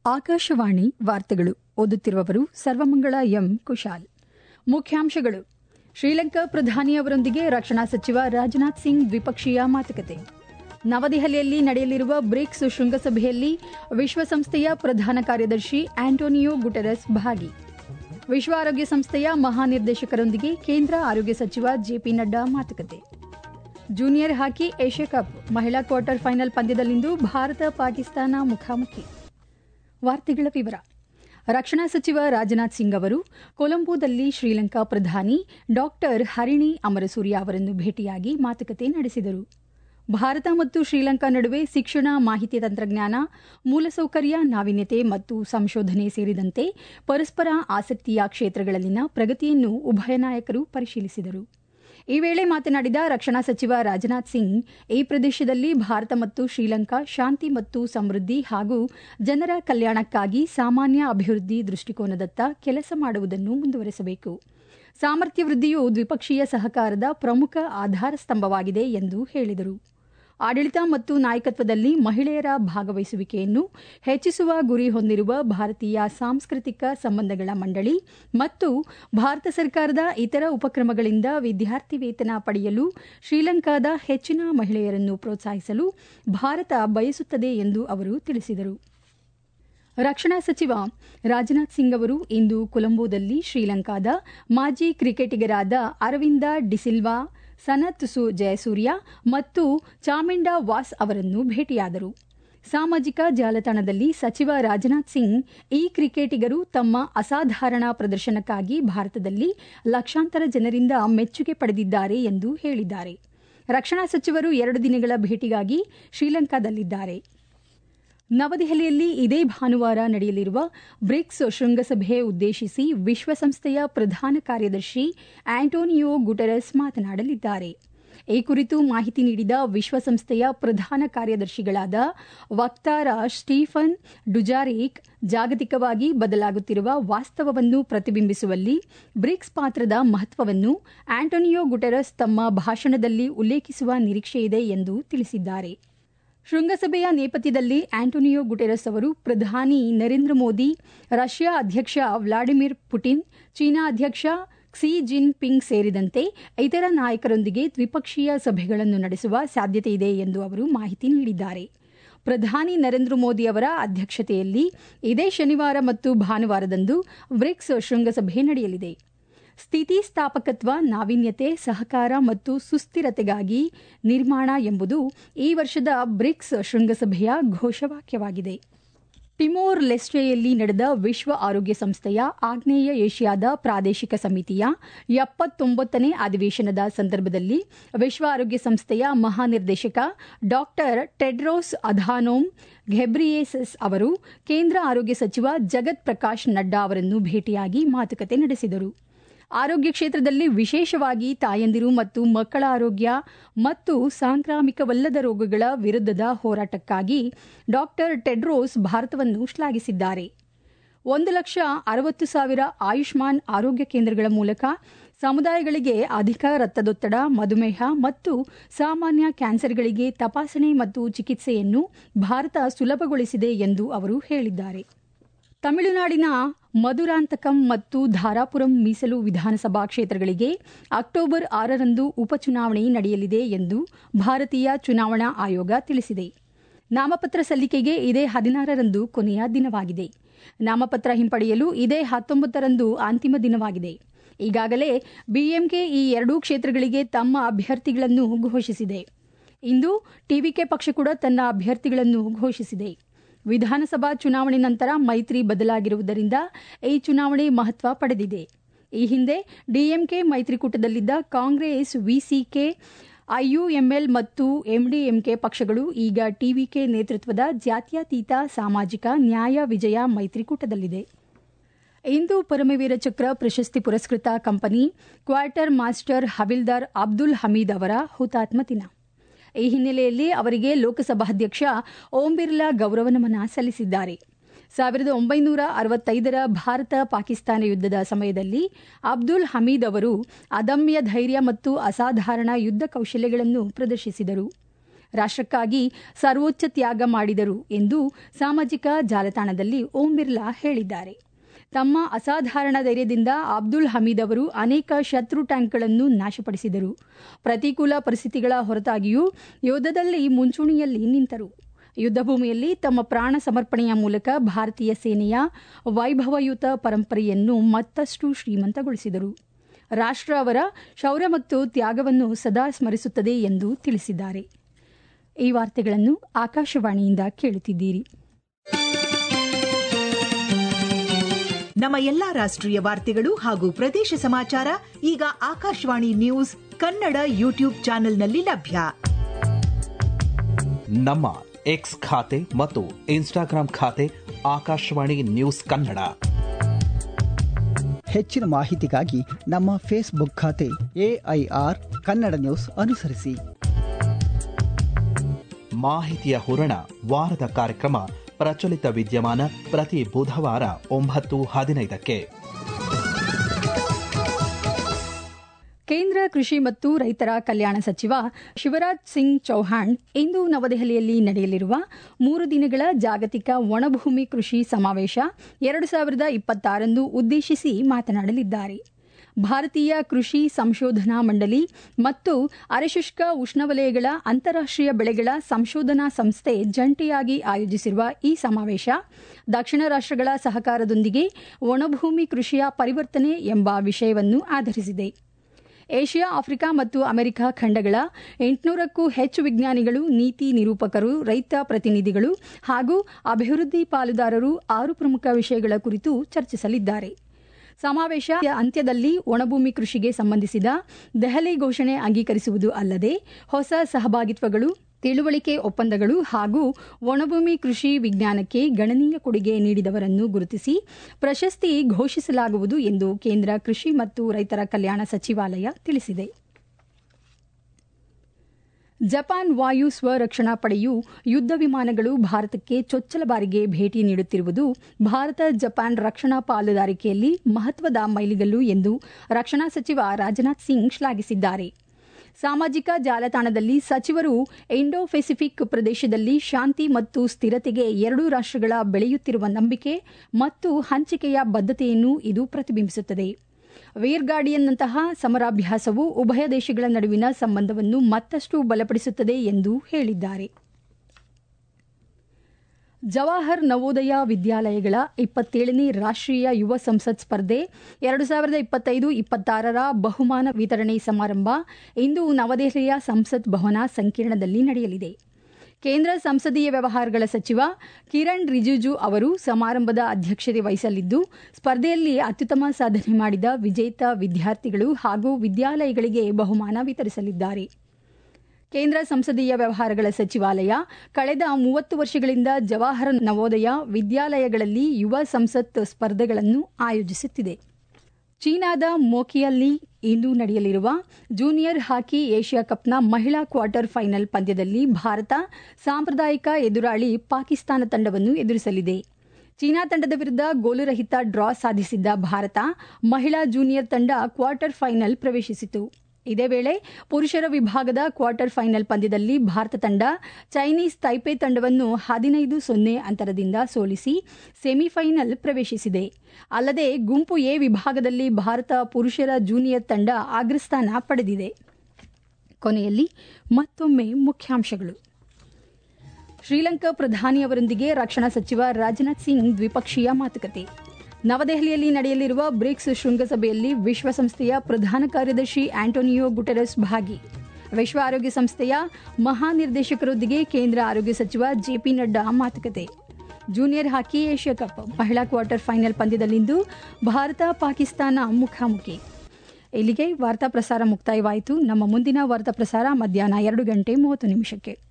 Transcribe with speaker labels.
Speaker 1: ಆಕಾಶವಾಣಿ ವಾರ್ತೆಗಳು ಓದುತ್ತಿರುವವರು ಸರ್ವಮಂಗಳ ಎಂ ಕುಶಾಲ್ ಮುಖ್ಯಾಂಶಗಳು ಶ್ರೀಲಂಕಾ ಪ್ರಧಾನಿಯವರೊಂದಿಗೆ ರಕ್ಷಣಾ ಸಚಿವ ರಾಜನಾಥ್ ಸಿಂಗ್ ದ್ವಿಪಕ್ಷೀಯ ಮಾತುಕತೆ ನವದೆಹಲಿಯಲ್ಲಿ ನಡೆಯಲಿರುವ ಬ್ರಿಕ್ಸ್ ಶೃಂಗಸಭೆಯಲ್ಲಿ ವಿಶ್ವಸಂಸ್ಥೆಯ ಪ್ರಧಾನ ಕಾರ್ಯದರ್ಶಿ ಆಂಟೋನಿಯೋ ಗುಟೆರಸ್ ಭಾಗಿ ವಿಶ್ವ ಆರೋಗ್ಯ ಸಂಸ್ಥೆಯ ಮಹಾನಿರ್ದೇಶಕರೊಂದಿಗೆ ಕೇಂದ್ರ ಆರೋಗ್ಯ ಸಚಿವ ಜೆಪಿ ನಡ್ಡಾ ಮಾತುಕತೆ ಜೂನಿಯರ್ ಹಾಕಿ ಏಷ್ಯಾ ಕಪ್ ಮಹಿಳಾ ಕ್ವಾರ್ಟರ್ ಫೈನಲ್ ಪಂದ್ಯದಲ್ಲಿಂದು ಭಾರತ ಪಾಕಿಸ್ತಾನ ಮುಖಾಮುಖಿ ವಾರ್ತೆಗಳ ವಿವರ ರಕ್ಷಣಾ ಸಚಿವ ರಾಜನಾಥ್ ಸಿಂಗ್ ಅವರು ಕೊಲಂಬೋದಲ್ಲಿ ಶ್ರೀಲಂಕಾ ಪ್ರಧಾನಿ ಡಾಕ್ಟರ್ ಹರಿಣಿ ಅಮರಸೂರ್ಯ ಅವರನ್ನು ಭೇಟಿಯಾಗಿ ಮಾತುಕತೆ ನಡೆಸಿದರು ಭಾರತ ಮತ್ತು ಶ್ರೀಲಂಕಾ ನಡುವೆ ಶಿಕ್ಷಣ ಮಾಹಿತಿ ತಂತ್ರಜ್ಞಾನ ಮೂಲಸೌಕರ್ಯ ನಾವೀನ್ಯತೆ ಮತ್ತು ಸಂಶೋಧನೆ ಸೇರಿದಂತೆ ಪರಸ್ಪರ ಆಸಕ್ತಿಯ ಕ್ಷೇತ್ರಗಳಲ್ಲಿನ ಪ್ರಗತಿಯನ್ನು ಉಭಯ ನಾಯಕರು ಪರಿಶೀಲಿಸಿದರು ಈ ವೇಳೆ ಮಾತನಾಡಿದ ರಕ್ಷಣಾ ಸಚಿವ ರಾಜನಾಥ್ ಸಿಂಗ್ ಈ ಪ್ರದೇಶದಲ್ಲಿ ಭಾರತ ಮತ್ತು ಶ್ರೀಲಂಕಾ ಶಾಂತಿ ಮತ್ತು ಸಮೃದ್ಧಿ ಹಾಗೂ ಜನರ ಕಲ್ಯಾಣಕ್ಕಾಗಿ ಸಾಮಾನ್ಯ ಅಭಿವೃದ್ಧಿ ದೃಷ್ಟಿಕೋನದತ್ತ ಕೆಲಸ ಮಾಡುವುದನ್ನು ಮುಂದುವರೆಸಬೇಕು ಸಾಮರ್ಥ್ಯ ವೃದ್ಧಿಯು ದ್ವಿಪಕ್ಷೀಯ ಸಹಕಾರದ ಪ್ರಮುಖ ಆಧಾರ ಸ್ತಂಭವಾಗಿದೆ ಎಂದು ಹೇಳಿದರು ಆಡಳಿತ ಮತ್ತು ನಾಯಕತ್ವದಲ್ಲಿ ಮಹಿಳೆಯರ ಭಾಗವಹಿಸುವಿಕೆಯನ್ನು ಹೆಚ್ಚಿಸುವ ಗುರಿ ಹೊಂದಿರುವ ಭಾರತೀಯ ಸಾಂಸ್ಕೃತಿಕ ಸಂಬಂಧಗಳ ಮಂಡಳಿ ಮತ್ತು ಭಾರತ ಸರ್ಕಾರದ ಇತರ ಉಪಕ್ರಮಗಳಿಂದ ವಿದ್ಯಾರ್ಥಿ ವೇತನ ಪಡೆಯಲು ಶ್ರೀಲಂಕಾದ ಹೆಚ್ಚಿನ ಮಹಿಳೆಯರನ್ನು ಪ್ರೋತ್ಸಾಹಿಸಲು ಭಾರತ ಬಯಸುತ್ತದೆ ಎಂದು ಅವರು ತಿಳಿಸಿದರು ರಕ್ಷಣಾ ಸಚಿವ ರಾಜನಾಥ್ ಸಿಂಗ್ ಅವರು ಇಂದು ಕೊಲಂಬೋದಲ್ಲಿ ಶ್ರೀಲಂಕಾದ ಮಾಜಿ ಕ್ರಿಕೆಟಿಗರಾದ ಅರವಿಂದ ಡಿಸಿಲ್ವಾ ಸನತ್ ಸು ಜಯಸೂರ್ಯ ಮತ್ತು ಚಾಮಿಂಡಾ ವಾಸ್ ಅವರನ್ನು ಭೇಟಿಯಾದರು ಸಾಮಾಜಿಕ ಜಾಲತಾಣದಲ್ಲಿ ಸಚಿವ ರಾಜನಾಥ್ ಸಿಂಗ್ ಈ ಕ್ರಿಕೆಟಿಗರು ತಮ್ಮ ಅಸಾಧಾರಣ ಪ್ರದರ್ಶನಕ್ಕಾಗಿ ಭಾರತದಲ್ಲಿ ಲಕ್ಷಾಂತರ ಜನರಿಂದ ಮೆಚ್ಚುಗೆ ಪಡೆದಿದ್ದಾರೆ ಎಂದು ಹೇಳಿದ್ದಾರೆ ರಕ್ಷಣಾ ಸಚಿವರು ಎರಡು ದಿನಗಳ ಭೇಟಿಗಾಗಿ ಶ್ರೀಲಂಕಾದಲ್ಲಿದ್ದಾರೆ ನವದೆಹಲಿಯಲ್ಲಿ ಇದೇ ಭಾನುವಾರ ನಡೆಯಲಿರುವ ಬ್ರಿಕ್ಸ್ ಶೃಂಗಸಭೆ ಉದ್ದೇಶಿಸಿ ವಿಶ್ವಸಂಸ್ಥೆಯ ಪ್ರಧಾನ ಕಾರ್ಯದರ್ಶಿ ಆಂಟೋನಿಯೋ ಗುಟೆರಸ್ ಮಾತನಾಡಲಿದ್ದಾರೆ ಈ ಕುರಿತು ಮಾಹಿತಿ ನೀಡಿದ ವಿಶ್ವಸಂಸ್ಥೆಯ ಪ್ರಧಾನ ಕಾರ್ಯದರ್ಶಿಗಳಾದ ವಕ್ತಾರ ಸ್ಟೀಫನ್ ಡುಜಾರಿಕ್ ಜಾಗತಿಕವಾಗಿ ಬದಲಾಗುತ್ತಿರುವ ವಾಸ್ತವವನ್ನು ಪ್ರತಿಬಿಂಬಿಸುವಲ್ಲಿ ಬ್ರಿಕ್ಸ್ ಪಾತ್ರದ ಮಹತ್ವವನ್ನು ಆಂಟೋನಿಯೋ ಗುಟೆರಸ್ ತಮ್ಮ ಭಾಷಣದಲ್ಲಿ ಉಲ್ಲೇಖಿಸುವ ನಿರೀಕ್ಷೆಯಿದೆ ಎಂದು ತಿಳಿಸಿದ್ದಾರೆ ಶೃಂಗಸಭೆಯ ನೇಪಥ್ಯದಲ್ಲಿ ಆಂಟೋನಿಯೋ ಗುಟೆರಸ್ ಅವರು ಪ್ರಧಾನಿ ನರೇಂದ್ರ ಮೋದಿ ರಷ್ಯಾ ಅಧ್ಯಕ್ಷ ವ್ಲಾಡಿಮಿರ್ ಪುಟಿನ್ ಚೀನಾ ಅಧ್ಯಕ್ಷ ಕ್ಸಿ ಜಿನ್ ಪಿಂಗ್ ಸೇರಿದಂತೆ ಇತರ ನಾಯಕರೊಂದಿಗೆ ದ್ವಿಪಕ್ಷೀಯ ಸಭೆಗಳನ್ನು ನಡೆಸುವ ಸಾಧ್ಯತೆಯಿದೆ ಎಂದು ಅವರು ಮಾಹಿತಿ ನೀಡಿದ್ದಾರೆ ಪ್ರಧಾನಿ ನರೇಂದ್ರ ಮೋದಿ ಅವರ ಅಧ್ಯಕ್ಷತೆಯಲ್ಲಿ ಇದೇ ಶನಿವಾರ ಮತ್ತು ಭಾನುವಾರದಂದು ಬ್ರಿಕ್ಸ್ ಶೃಂಗಸಭೆ ನಡೆಯಲಿದೆ ಸ್ಥಿತಿಸ್ಥಾಪಕತ್ವ ನಾವೀನ್ಯತೆ ಸಹಕಾರ ಮತ್ತು ಸುಸ್ಥಿರತೆಗಾಗಿ ನಿರ್ಮಾಣ ಎಂಬುದು ಈ ವರ್ಷದ ಬ್ರಿಕ್ಸ್ ಶೃಂಗಸಭೆಯ ಘೋಷವಾಕ್ಯವಾಗಿದೆ ಟಿಮೋರ್ ಲೆಸ್ಟೆಯಲ್ಲಿ ನಡೆದ ವಿಶ್ವ ಆರೋಗ್ಯ ಸಂಸ್ಥೆಯ ಆಗ್ನೇಯ ಏಷ್ಯಾದ ಪ್ರಾದೇಶಿಕ ಸಮಿತಿಯ ಎಪ್ಪತ್ತೊಂಬತ್ತನೇ ಅಧಿವೇಶನದ ಸಂದರ್ಭದಲ್ಲಿ ವಿಶ್ವ ಆರೋಗ್ಯ ಸಂಸ್ಥೆಯ ಮಹಾನಿರ್ದೇಶಕ ಡಾಕ್ಟರ್ ಟೆಡ್ರೋಸ್ ಅಧಾನೋಮ್ ಘೆಬ್ರಿಯೇಸಸ್ ಅವರು ಕೇಂದ್ರ ಆರೋಗ್ಯ ಸಚಿವ ಜಗತ್ ಪ್ರಕಾಶ್ ನಡ್ಡಾ ಅವರನ್ನು ಭೇಟಿಯಾಗಿ ಮಾತುಕತೆ ನಡೆಸಿದರು ಆರೋಗ್ಯ ಕ್ಷೇತ್ರದಲ್ಲಿ ವಿಶೇಷವಾಗಿ ತಾಯಂದಿರು ಮತ್ತು ಮಕ್ಕಳ ಆರೋಗ್ಯ ಮತ್ತು ಸಾಂಕ್ರಾಮಿಕವಲ್ಲದ ರೋಗಗಳ ವಿರುದ್ಧದ ಹೋರಾಟಕ್ಕಾಗಿ ಡಾಕ್ಟರ್ ಟೆಡ್ರೋಸ್ ಭಾರತವನ್ನು ಶ್ಲಾಘಿಸಿದ್ದಾರೆ ಒಂದು ಲಕ್ಷ ಅರವತ್ತು ಸಾವಿರ ಆಯುಷ್ಮಾನ್ ಆರೋಗ್ಯ ಕೇಂದ್ರಗಳ ಮೂಲಕ ಸಮುದಾಯಗಳಿಗೆ ಅಧಿಕ ರಕ್ತದೊತ್ತಡ ಮಧುಮೇಹ ಮತ್ತು ಸಾಮಾನ್ಯ ಕ್ಯಾನ್ಸರ್ಗಳಿಗೆ ತಪಾಸಣೆ ಮತ್ತು ಚಿಕಿತ್ಸೆಯನ್ನು ಭಾರತ ಸುಲಭಗೊಳಿಸಿದೆ ಎಂದು ಅವರು ಹೇಳಿದ್ದಾರೆ ತಮಿಳುನಾಡಿನ ಮಧುರಾಂತಕಂ ಮತ್ತು ಧಾರಾಪುರಂ ಮೀಸಲು ವಿಧಾನಸಭಾ ಕ್ಷೇತ್ರಗಳಿಗೆ ಅಕ್ಟೋಬರ್ ಆರರಂದು ಉಪಚುನಾವಣೆ ನಡೆಯಲಿದೆ ಎಂದು ಭಾರತೀಯ ಚುನಾವಣಾ ಆಯೋಗ ತಿಳಿಸಿದೆ ನಾಮಪತ್ರ ಸಲ್ಲಿಕೆಗೆ ಇದೇ ಹದಿನಾರರಂದು ಕೊನೆಯ ದಿನವಾಗಿದೆ ನಾಮಪತ್ರ ಹಿಂಪಡೆಯಲು ಇದೇ ಹತ್ತೊಂಬತ್ತರಂದು ಅಂತಿಮ ದಿನವಾಗಿದೆ ಈಗಾಗಲೇ ಬಿಎಂಕೆ ಈ ಎರಡೂ ಕ್ಷೇತ್ರಗಳಿಗೆ ತಮ್ಮ ಅಭ್ಯರ್ಥಿಗಳನ್ನು ಘೋಷಿಸಿದೆ ಇಂದು ಟಿವಿಕೆ ಪಕ್ಷ ಕೂಡ ತನ್ನ ಅಭ್ಯರ್ಥಿಗಳನ್ನು ಘೋಷಿಸಿದೆ ವಿಧಾನಸಭಾ ಚುನಾವಣೆ ನಂತರ ಮೈತ್ರಿ ಬದಲಾಗಿರುವುದರಿಂದ ಈ ಚುನಾವಣೆ ಮಹತ್ವ ಪಡೆದಿದೆ ಈ ಹಿಂದೆ ಡಿಎಂಕೆ ಮೈತ್ರಿಕೂಟದಲ್ಲಿದ್ದ ಕಾಂಗ್ರೆಸ್ ವಿಸಿಕೆ ಐಯುಎಂಎಲ್ ಮತ್ತು ಎಂಡಿಎಂಕೆ ಪಕ್ಷಗಳು ಈಗ ಟಿವಿಕೆ ನೇತೃತ್ವದ ಜಾತ್ಯತೀತ ಸಾಮಾಜಿಕ ನ್ಯಾಯ ವಿಜಯ ಮೈತ್ರಿಕೂಟದಲ್ಲಿದೆ ಇಂದು ಪರಮವೀರ ಚಕ್ರ ಪ್ರಶಸ್ತಿ ಪುರಸ್ಕೃತ company quarter master Havildar Abdul Hamid ಅವರ ಹುತಾತ್ಮ ದಿನ ಈ ಹಿನ್ನೆಲೆಯಲ್ಲಿ ಅವರಿಗೆ ಲೋಕಸಭಾಧ್ಯಕ್ಷ ಓಂ ಬಿರ್ಲಾ ಗೌರವ ನಮನ ಸಲ್ಲಿಸಿದ್ದಾರೆ ಸಾವಿರದ ಒಂಬೈನೂರ ಅರವತ್ತೈದರ ಭಾರತ ಪಾಕಿಸ್ತಾನ ಯುದ್ದದ ಸಮಯದಲ್ಲಿ ಅಬ್ದುಲ್ ಹಮೀದ್ ಅವರು ಅದಮ್ಯ ಧೈರ್ಯ ಮತ್ತು ಅಸಾಧಾರಣ ಯುದ್ಧ ಕೌಶಲ್ಯಗಳನ್ನು ಪ್ರದರ್ಶಿಸಿದರು ರಾಷ್ಟ್ರಕ್ಕಾಗಿ ಸರ್ವೋಚ್ಚ ತ್ಯಾಗ ಮಾಡಿದರು ಎಂದು ಸಾಮಾಜಿಕ ಜಾಲತಾಣದಲ್ಲಿ ಓಂ ಬಿರ್ಲಾ ಹೇಳಿದ್ದಾರೆ ತಮ್ಮ ಅಸಾಧಾರಣ ಧೈರ್ಯದಿಂದ ಅಬ್ದುಲ್ ಹಮೀದ್ ಅವರು ಅನೇಕ ಶತ್ರು ಟ್ಯಾಂಕ್ಗಳನ್ನು ನಾಶಪಡಿಸಿದರು ಪ್ರತಿಕೂಲ ಪರಿಸ್ಥಿತಿಗಳ ಹೊರತಾಗಿಯೂ ಯುದ್ಧದಲ್ಲಿ ಮುಂಚೂಣಿಯಲ್ಲಿ ನಿಂತರು ಯುದ್ಧ ಭೂಮಿಯಲ್ಲಿ ತಮ್ಮ ಪ್ರಾಣ ಸಮರ್ಪಣೆಯ ಮೂಲಕ ಭಾರತೀಯ ಸೇನೆಯ ವೈಭವಯುತ ಪರಂಪರೆಯನ್ನು ಮತ್ತಷ್ಟು ಶ್ರೀಮಂತಗೊಳಿಸಿದರು ರಾಷ್ಟ್ರ ಅವರ ಶೌರ್ಯ ಮತ್ತು ತ್ಯಾಗವನ್ನು ಸದಾ ಸ್ಮರಿಸುತ್ತದೆ ಎಂದು ತಿಳಿಸಿದ್ದಾರೆ ಈ ವಾರ್ತೆಗಳನ್ನು ಆಕಾಶವಾಣಿಯಿಂದ ಕೇಳುತ್ತಿದ್ದೀರಿ
Speaker 2: ನಮ್ಮ ಎಲ್ಲಾ ರಾಷ್ಟ್ರೀಯ ವಾರ್ತೆಗಳು ಹಾಗೂ ಪ್ರದೇಶ ಸಮಾಚಾರ ಈಗ ಆಕಾಶವಾಣಿ ನ್ಯೂಸ್ ಕನ್ನಡ ಯೂಟ್ಯೂಬ್ ಚಾನೆಲ್ನಲ್ಲಿ ಲಭ್ಯ
Speaker 3: ನಮ್ಮ ಎಕ್ಸ್ ಖಾತೆ ಮತ್ತು ಇನ್ಸ್ಟಾಗ್ರಾಂ ಖಾತೆ ಆಕಾಶವಾಣಿ ನ್ಯೂಸ್ ಕನ್ನಡ
Speaker 4: ಹೆಚ್ಚಿನ ಮಾಹಿತಿಗಾಗಿ ನಮ್ಮ ಫೇಸ್ಬುಕ್ ಖಾತೆ ಎಐಆರ್ ಕನ್ನಡ ನ್ಯೂಸ್ ಅನುಸರಿಸಿ
Speaker 3: ಮಾಹಿತಿಯ ಹೂರಣ ವಾರದ ಕಾರ್ಯಕ್ರಮ ಪ್ರಚಲಿತ ವಿದ್ಯಮಾನ ಪ್ರತಿ ಬುಧವಾರ ಒಂಬತ್ತು ಹದಿನೈದಕ್ಕೆ
Speaker 1: ಕೇಂದ್ರ ಕೃಷಿ ಮತ್ತು ರೈತರ ಕಲ್ಯಾಣ ಸಚಿವ ಶಿವರಾಜ್ ಸಿಂಗ್ ಚೌಹಾಣ್ ಇಂದು ನವದೆಹಲಿಯಲ್ಲಿ ನಡೆಯಲಿರುವ ಮೂರು ದಿನಗಳ ಜಾಗತಿಕ ಒಣಭೂಮಿ ಕೃಷಿ ಸಮಾವೇಶ ಎರಡು ಸಾವಿರದ ಇಪ್ಪತ್ತಾರನ್ನು ಉದ್ದೇಶಿಸಿ ಮಾತನಾಡಲಿದ್ದಾರೆ ಭಾರತೀಯ ಕೃಷಿ ಸಂಶೋಧನಾ ಮಂಡಳಿ ಮತ್ತು ಅರೆಶುಷ್ಕ ಉಷ್ಣವಲಯಗಳ ಅಂತಾರಾಷ್ಟೀಯ ಬೆಳೆಗಳ ಸಂಶೋಧನಾ ಸಂಸ್ಥೆ ಜಂಟಿಯಾಗಿ ಆಯೋಜಿಸಿರುವ ಈ ಸಮಾವೇಶ ದಕ್ಷಿಣ ರಾಷ್ಟ್ರಗಳ ಸಹಕಾರದೊಂದಿಗೆ ಒಣಭೂಮಿ ಕೃಷಿಯ ಪರಿವರ್ತನೆ ಎಂಬ ವಿಷಯವನ್ನು ಆಧರಿಸಿದೆ ಏಷ್ಯಾ ಆಫ್ರಿಕಾ ಮತ್ತು ಅಮೆರಿಕ ಖಂಡಗಳ ಎಂಟುನೂರಕ್ಕೂ ಹೆಚ್ಚು ವಿಜ್ಞಾನಿಗಳು ನೀತಿ ನಿರೂಪಕರು ರೈತ ಪ್ರತಿನಿಧಿಗಳು ಹಾಗೂ ಅಭಿವೃದ್ಧಿ ಪಾಲುದಾರರು ಆರು ಪ್ರಮುಖ ವಿಷಯಗಳ ಕುರಿತು ಚರ್ಚಿಸಲಿದ್ದಾರೆ ಸಮಾವೇಶ ಅಂತ್ಯದಲ್ಲಿ ಒಣಭೂಮಿ ಕೃಷಿಗೆ ಸಂಬಂಧಿಸಿದ ದೆಹಲಿ ಘೋಷಣೆ ಅಂಗೀಕರಿಸುವುದು ಅಲ್ಲದೆ ಹೊಸ ಸಹಭಾಗಿತ್ವಗಳು ತಿಳುವಳಿಕೆ ಒಪ್ಪಂದಗಳು ಹಾಗೂ ಒಣಭೂಮಿ ಕೃಷಿ ವಿಜ್ಞಾನಕ್ಕೆ ಗಣನೀಯ ಕೊಡುಗೆ ನೀಡಿದವರನ್ನು ಗುರುತಿಸಿ ಪ್ರಶಸ್ತಿ ಘೋಷಿಸಲಾಗುವುದು ಎಂದು ಕೇಂದ್ರ ಕೃಷಿ ಮತ್ತು ರೈತರ ಕಲ್ಯಾಣ ಸಚಿವಾಲಯ ತಿಳಿಸಿದೆ ಜಪಾನ್ ವಾಯು ಸ್ವರಕ್ಷಣಾ ಪಡೆಯು ಯುದ್ಧ ವಿಮಾನಗಳು ಭಾರತಕ್ಕೆ ಚೊಚ್ಚಲ ಬಾರಿಗೆ ಭೇಟಿ ನೀಡುತ್ತಿರುವುದು ಭಾರತ ಜಪಾನ್ ರಕ್ಷಣಾ ಪಾಲುದಾರಿಕೆಯಲ್ಲಿ ಮಹತ್ವದ ಮೈಲಿಗಲ್ಲು ಎಂದು ರಕ್ಷಣಾ ಸಚಿವ ರಾಜನಾಥ್ ಸಿಂಗ್ ಶ್ಲಾಘಿಸಿದ್ದಾರೆ ಸಾಮಾಜಿಕ ಜಾಲತಾಣದಲ್ಲಿ ಸಚಿವರು ಇಂಡೋ ಪೆಸಿಫಿಕ್ ಪ್ರದೇಶದಲ್ಲಿ ಶಾಂತಿ ಮತ್ತು ಸ್ಥಿರತೆಗೆ ಎರಡೂ ರಾಷ್ಟ್ರಗಳ ಬೆಳೆಯುತ್ತಿರುವ ನಂಬಿಕೆ ಮತ್ತು ಹಂಚಿಕೆಯ ಬದ್ಧತೆಯನ್ನು ಇದು ಪ್ರತಿಬಿಂಬಿಸುತ್ತದೆ ವೀರ್ ಗಾರ್ಡಿಯನ್ನಂತಹ ಸಮರಾಭ್ಯಾಸವು ಉಭಯ ದೇಶಗಳ ನಡುವಿನ ಸಂಬಂಧವನ್ನು ಮತ್ತಷ್ಟು ಬಲಪಡಿಸುತ್ತದೆ ಎಂದು ಹೇಳಿದ್ದಾರೆ ಜವಾಹರ್ ನವೋದಯ ವಿದ್ಯಾಲಯಗಳ ಇಪ್ಪತ್ತೇಳನೇ ರಾಷ್ಟ್ರೀಯ ಯುವ ಸಂಸತ್ ಸ್ಪರ್ಧೆ ಎರಡು ಸಾವಿರದ ಇಪ್ಪತ್ತೈದು ಇಪ್ಪತ್ತಾರರ ಬಹುಮಾನ ವಿತರಣೆ ಸಮಾರಂಭ ಇಂದು ನವದೆಹಲಿಯ ಸಂಸತ್ ಭವನ ಸಂಕೀರ್ಣದಲ್ಲಿ ನಡೆಯಲಿದೆ ಕೇಂದ್ರ ಸಂಸದೀಯ ವ್ಯವಹಾರಗಳ ಸಚಿವ ಕಿರಣ್ ರಿಜಿಜು ಅವರು ಸಮಾರಂಭದ ಅಧ್ಯಕ್ಷತೆ ವಹಿಸಲಿದ್ದು ಸ್ಪರ್ಧೆಯಲ್ಲಿ ಅತ್ಯುತ್ತಮ ಸಾಧನೆ ಮಾಡಿದ ವಿಜೇತ ವಿದ್ಯಾರ್ಥಿಗಳು ಹಾಗೂ ವಿದ್ಯಾಲಯಗಳಿಗೆ ಬಹುಮಾನ ವಿತರಿಸಲಿದ್ದಾರೆ ಕೇಂದ್ರ ಸಂಸದೀಯ ವ್ಯವಹಾರಗಳ ಸಚಿವಾಲಯ ಕಳೆದ ಮೂವತ್ತು ವರ್ಷಗಳಿಂದ ಜವಾಹರ್ ನವೋದಯ ವಿದ್ಯಾಲಯಗಳಲ್ಲಿ ಯುವ ಸಂಸತ್ ಸ್ಪರ್ಧೆಗಳನ್ನು ಆಯೋಜಿಸುತ್ತಿದೆ ಚೀನಾದ ಮೋಕಿಯಲ್ಲಿ ಇಂದು ನಡೆಯಲಿರುವ ಜೂನಿಯರ್ ಹಾಕಿ ಏಷ್ಯಾ ಕಪ್ನ ಮಹಿಳಾ ಕ್ವಾರ್ಟರ್ ಫೈನಲ್ ಪಂದ್ಯದಲ್ಲಿ ಭಾರತ ಸಾಂಪ್ರದಾಯಿಕ ಎದುರಾಳಿ ಪಾಕಿಸ್ತಾನ ತಂಡವನ್ನು ಎದುರಿಸಲಿದೆ ಚೀನಾ ತಂಡದ ವಿರುದ್ಧ ಗೋಲುರಹಿತ ಡ್ರಾ ಸಾಧಿಸಿದ್ದ ಭಾರತ ಮಹಿಳಾ ಜೂನಿಯರ್ ತಂಡ ಕ್ವಾರ್ಟರ್ ಫೈನಲ್ ಪ್ರವೇಶಿಸಿತು ಇದೇ ವೇಳೆ ಪುರುಷರ ವಿಭಾಗದ ಕ್ವಾರ್ಟರ್ ಫೈನಲ್ ಪಂದ್ಯದಲ್ಲಿ ಭಾರತ ತಂಡ ಚೈನೀಸ್ ತೈಪೆ ತಂಡವನ್ನು ಹದಿನೈದು ಸೊನ್ನೆ ಅಂತರದಿಂದ ಸೋಲಿಸಿ ಸೆಮಿಫೈನಲ್ ಪ್ರವೇಶಿಸಿದೆ ಅಲ್ಲದೆ ಗುಂಪು ಎ ವಿಭಾಗದಲ್ಲಿ ಭಾರತ ಪುರುಷರ ಜೂನಿಯರ್ ತಂಡ ಅಗ್ರಸ್ಥಾನ ಪಡೆದಿದೆ ಕೊನೆಯಲ್ಲಿ ಮತ್ತೊಮ್ಮೆ ಮುಖ್ಯಾಂಶಗಳು ಶ್ರೀಲಂಕಾ ಪ್ರಧಾನಿಯವರೊಂದಿಗೆ ರಕ್ಷಣಾ ಸಚಿವ ರಾಜನಾಥ್ ಸಿಂಗ್ ದ್ವಿಪಕ್ಷೀಯ ಮಾತುಕತೆ ನವದೆಹಲಿಯಲ್ಲಿ ನಡೆಯಲಿರುವ ಬ್ರಿಕ್ಸ್ ಶೃಂಗಸಭೆಯಲ್ಲಿ ವಿಶ್ವಸಂಸ್ಥೆಯ ಪ್ರಧಾನ ಕಾರ್ಯದರ್ಶಿ ಆಂಟೋನಿಯೋ ಗುಟೆರಸ್ ಭಾಗಿ ವಿಶ್ವ ಆರೋಗ್ಯ ಸಂಸ್ಥೆಯ ಮಹಾನಿರ್ದೇಶಕರೊಂದಿಗೆ ಕೇಂದ್ರ ಆರೋಗ್ಯ ಸಚಿವ ಜೆಪಿ ನಡ್ಡಾ ಮಾತುಕತೆ ಜೂನಿಯರ್ ಹಾಕಿ ಏಷ್ಯಾ ಕಪ್ ಮಹಿಳಾ ಕ್ವಾರ್ಟರ್ ಫೈನಲ್ ಪಂದ್ಯದಲ್ಲಿಂದು ಭಾರತ ಪಾಕಿಸ್ತಾನ ಮುಖಾಮುಖಿ ಇಲ್ಲಿಗೆ ವಾರ್ತಾ ಪ್ರಸಾರ ಮುಕ್ತಾಯವಾಯಿತು ನಮ್ಮ ಮುಂದಿನ ವಾರ್ತಾ ಪ್ರಸಾರ ಮಧ್ಯಾಹ್ನ ಎರಡು ಗಂಟೆ ಮೂವತ್ತು ನಿಮಿಷಕ್ಕೆ